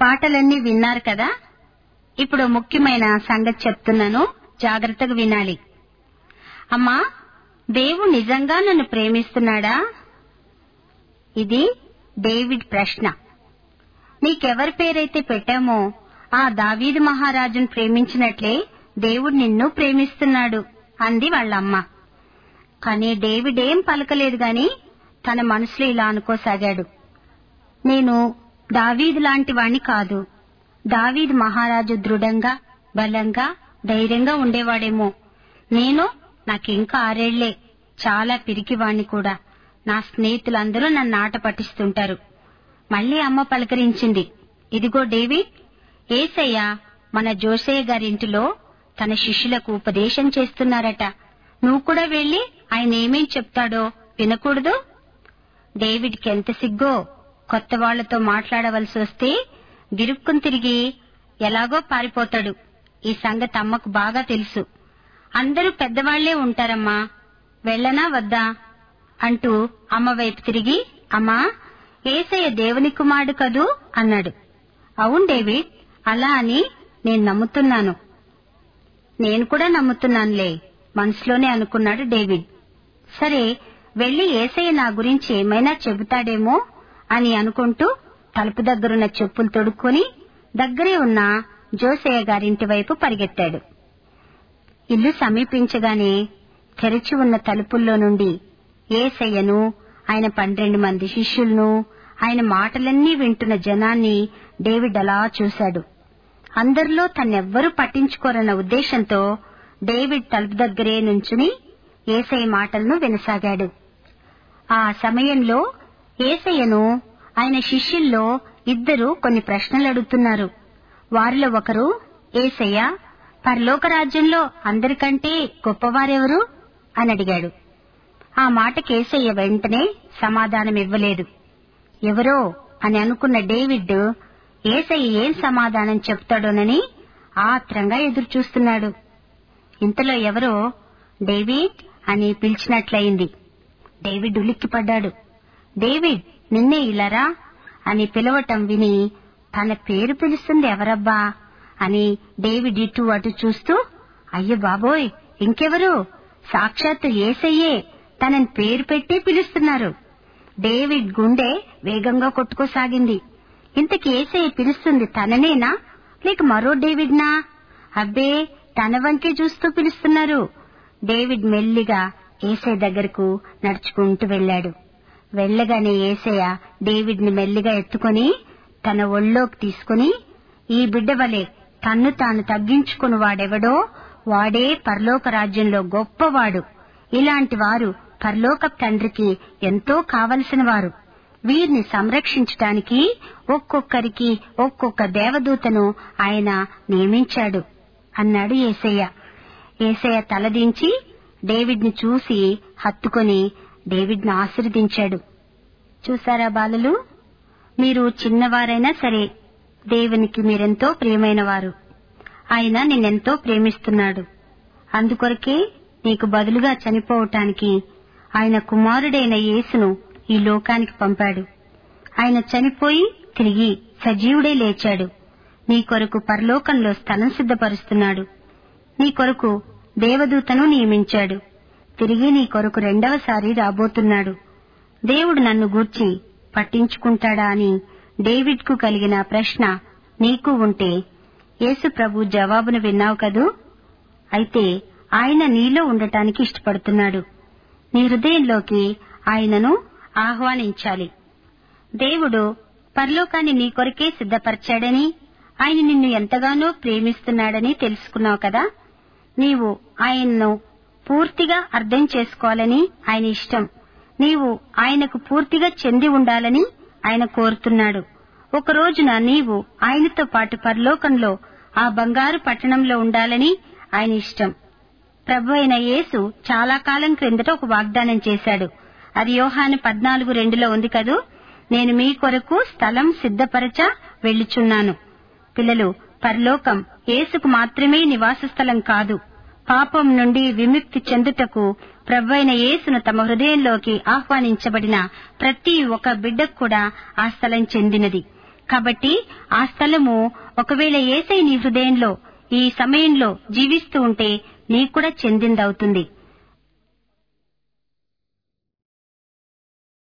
పాటలన్నీ విన్నారు కదా ఇప్పుడు ముఖ్యమైన సంగతి చెప్తున్నాను జాగ్రత్తగా వినాలి అమ్మా దేవుడు నిజంగా నన్ను ప్రేమిస్తున్నాడా ఇది డేవిడ్ ప్రశ్న నీకెవరి పేరైతే పెట్టామో ఆ దావీదు మహారాజును ప్రేమించినట్లే దేవుడు నిన్ను ప్రేమిస్తున్నాడు అంది వాళ్ళమ్మ కానీ డేవిడ్ ఏం పలకలేదు గాని తన మనసులో ఇలా అనుకోసాగాడు నేను దావీదు లాంటి వాణ్ణి కాదు దావీదు మహారాజు దృఢంగా బలంగా ధైర్యంగా ఉండేవాడేమో నేను నాకింకా ఆరేళ్లే చాలా పిరికివాణ్ణి కూడా నా స్నేహితులందరూ నన్ను ఆట పట్టిస్తుంటారు మళ్ళీ అమ్మ పలకరించింది ఇదిగో డేవిడ్ ఏసయ్య మన జోసయ్య గారింటిలో తన శిష్యులకు ఉపదేశం చేస్తున్నారట నువ్వు కూడా వెళ్లి ఆయన ఏమేం చెప్తాడో వినకూడదు డేవిడ్కి ఎంత సిగ్గో కొత్త వాళ్లతో మాట్లాడవలసి వస్తే గిరుక్కుని తిరిగి ఎలాగో పారిపోతాడు ఈ సంగతి అమ్మకు బాగా తెలుసు అందరూ పెద్దవాళ్లే ఉంటారమ్మా వెళ్ళనా వద్దా అంటూ అమ్మ వైపు తిరిగి అమ్మా ఏసయ్య దేవుని కుమారుడు కదూ అన్నాడు అవును డేవిడ్ అలా అని నేను నమ్ముతున్నాను నేను కూడా నమ్ముతున్నానులే మనసులోనే అనుకున్నాడు డేవిడ్ సరే వెళ్లి ఏసయ్య నా గురించి ఏమైనా చెబుతాడేమో అని అనుకుంటూ తలుపు దగ్గరున్న చెప్పులు తొడుక్కొని దగ్గరే ఉన్న జోసయ్య గారింటి వైపు పరిగెత్తాడు ఇల్లు సమీపించగానే తెరిచి ఉన్న తలుపుల్లో నుండి ఏసయ్యను ఆయన పన్నెండు మంది శిష్యులను ఆయన మాటలన్నీ వింటున్న జనాన్ని డేవిడ్ అలా చూశాడు అందరిలో తన్నెవ్వరూ పట్టించుకోరన్న ఉద్దేశంతో డేవిడ్ తలుపు దగ్గరే నుంచుని ఏసయ్య మాటలను వినసాగాడు ఆ సమయంలో ఏసయ్యను ఆయన శిష్యుల్లో ఇద్దరు కొన్ని ప్రశ్నలు అడుగుతున్నారు వారిలో ఒకరు ఏసయ్య పరలోక రాజ్యంలో అందరికంటే గొప్పవారెవరు అని అడిగాడు ఆ మాట కేసయ్య వెంటనే సమాధానం ఇవ్వలేదు ఎవరో అని అనుకున్న డేవిడ్ ఏసయ్య ఏం సమాధానం చెప్తాడోనని ఆత్రంగా ఎదురు చూస్తున్నాడు ఇంతలో ఎవరో డేవిడ్ అని పిలిచినట్లయింది డేవిడ్ ఉలిక్కిపడ్డాడు డేవిడ్ నిన్నే ఇలారా అని పిలవటం విని తన పేరు పిలుస్తుంది ఎవరబ్బా అని డేవిడ్ ఇటు అటు చూస్తూ అయ్య బాబోయ్ ఇంకెవరు సాక్షాత్తు ఏసయ్యే తనని పేరు పెట్టి పిలుస్తున్నారు డేవిడ్ గుండె వేగంగా కొట్టుకోసాగింది ఇంతకి ఏసయ్య పిలుస్తుంది తననేనా లేక మరో డేవిడ్నా అబ్బే తన వంకే చూస్తూ పిలుస్తున్నారు డేవిడ్ మెల్లిగా ఏసయ్య దగ్గరకు నడుచుకుంటూ వెళ్లాడు వెళ్లగానే ఏసయ్య డేవిడ్ ని మెల్లిగా ఎత్తుకొని తన ఒళ్ళోకి తీసుకుని ఈ బిడ్డ వలె తన్ను తాను తగ్గించుకుని వాడెవడో వాడే పరలోక రాజ్యంలో గొప్పవాడు ఇలాంటి వారు పరలోక తండ్రికి ఎంతో కావలసిన వారు వీరిని సంరక్షించటానికి ఒక్కొక్కరికి ఒక్కొక్క దేవదూతను ఆయన నియమించాడు అన్నాడు ఏసయ్య ఏసయ్య తలదించి డేవిడ్ ని చూసి హత్తుకొని డేవిడ్ ను ఆశీర్వదించాడు చూసారా బాలలు మీరు చిన్నవారైనా సరే దేవునికి మీరెంతో ప్రియమైన వారు ఆయన నిన్నెంతో ప్రేమిస్తున్నాడు అందుకొరకే నీకు బదులుగా చనిపోవటానికి ఆయన కుమారుడైన యేసును ఈ లోకానికి పంపాడు ఆయన చనిపోయి తిరిగి సజీవుడే లేచాడు నీ కొరకు పరలోకంలో స్థలం సిద్ధపరుస్తున్నాడు నీ కొరకు దేవదూతను నియమించాడు తిరిగి నీ కొరకు రెండవసారి రాబోతున్నాడు దేవుడు నన్ను గూర్చి పట్టించుకుంటాడా అని డేవిడ్ కు కలిగిన ప్రశ్న నీకు ఉంటే యేసు ప్రభు జవాబును విన్నావు కదూ అయితే ఆయన నీలో ఉండటానికి ఇష్టపడుతున్నాడు నీ హృదయంలోకి ఆయనను ఆహ్వానించాలి దేవుడు పరలోకాన్ని నీ కొరకే సిద్ధపరిచాడని ఆయన నిన్ను ఎంతగానో ప్రేమిస్తున్నాడని తెలుసుకున్నావు కదా నీవు ఆయన్ను పూర్తిగా అర్థం చేసుకోవాలని ఆయన ఇష్టం నీవు ఆయనకు పూర్తిగా చెంది ఉండాలని ఆయన కోరుతున్నాడు ఒక రోజున నీవు ఆయనతో పాటు పరలోకంలో ఆ బంగారు పట్టణంలో ఉండాలని ఆయన ఇష్టం ప్రభు అయిన యేసు చాలా కాలం క్రిందట ఒక వాగ్దానం చేశాడు అది యోహాను పద్నాలుగు రెండులో ఉంది కదూ నేను మీ కొరకు స్థలం సిద్ధపరచ వెళ్ళుచున్నాను పిల్లలు పరలోకం యేసుకు మాత్రమే నివాస స్థలం కాదు పాపం నుండి విముక్తి చెందుటకు ప్రభైన యేసును తమ హృదయంలోకి ఆహ్వానించబడిన ప్రతి ఒక్క బిడ్డకు కూడా ఆ స్థలం చెందినది కాబట్టి ఆ స్థలము ఒకవేళ ఏసై నీ హృదయంలో ఈ సమయంలో జీవిస్తూ ఉంటే నీకు కూడా చెందిందవుతుంది